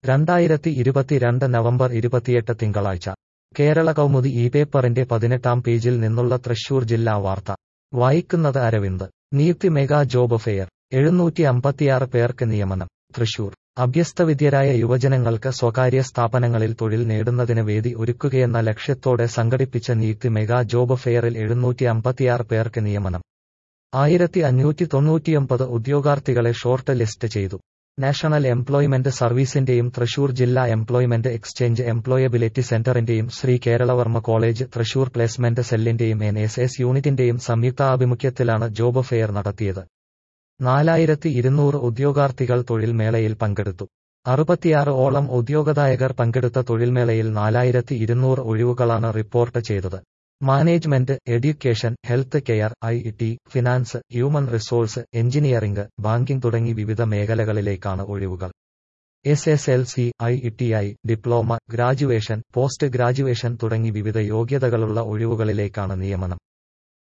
രണ്ടായിരത്തി ഇരുപത്തിരണ്ട് നവംബർ ഇരുപത്തിയെട്ട് തിങ്കളാഴ്ച കേരള കൗമുദി ഈ പേപ്പറിന്റെ പതിനെട്ടാം പേജിൽ നിന്നുള്ള തൃശൂർ ജില്ലാ വാർത്ത വായിക്കുന്നത് അരവിന്ദ് നീതി മെഗാ ജോബ് ഫെയർ എഴുന്നൂറ്റി അമ്പത്തിയാറ് പേർക്ക് നിയമനം തൃശൂർ അഭ്യസ്തവിദ്യരായ യുവജനങ്ങൾക്ക് സ്വകാര്യ സ്ഥാപനങ്ങളിൽ തൊഴിൽ നേടുന്നതിന് വേദി ഒരുക്കുകയെന്ന ലക്ഷ്യത്തോടെ സംഘടിപ്പിച്ച നീതി മെഗാ ജോബ് ഫെയറിൽ എഴുന്നൂറ്റി അമ്പത്തിയാറ് പേർക്ക് നിയമനം ആയിരത്തി അഞ്ഞൂറ്റി തൊണ്ണൂറ്റിയൊമ്പത് ഉദ്യോഗാർത്ഥികളെ ഷോർട്ട് ലിസ്റ്റ് ചെയ്തു നാഷണൽ എംപ്ലോയ്മെന്റ് സർവീസിന്റെയും തൃശൂർ ജില്ലാ എംപ്ലോയ്മെന്റ് എക്സ്ചേഞ്ച് എംപ്ലോയബിലിറ്റി സെന്ററിന്റെയും ശ്രീ കേരളവർമ്മ കോളേജ് തൃശൂർ പ്ലേസ്മെന്റ് സെല്ലിന്റെയും എൻ എസ് എസ് യൂണിറ്റിന്റെയും സംയുക്താഭിമുഖ്യത്തിലാണ് ജോബ് ഫെയർ നടത്തിയത് നാലായിരത്തി ഇരുന്നൂറ് ഉദ്യോഗാർത്ഥികൾ തൊഴിൽമേളയിൽ പങ്കെടുത്തു അറുപത്തിയാറ് ഓളം ഉദ്യോഗദായകർ പങ്കെടുത്ത തൊഴിൽമേളയിൽ നാലായിരത്തി ഇരുന്നൂറ് ഒഴിവുകളാണ് റിപ്പോർട്ട് ചെയ്തത് management education health care I T finance human resource engineering banking തുടങ്ങി വിവിധ മേഖലകളിലേക്കാണ് ഒഴിവുകൾ S S L C I T I diploma graduation post graduation തുടങ്ങി വിവിധ യോഗ്യതകളുള്ള ഒഴിവുകളിലേക്കാണ് നിയമനം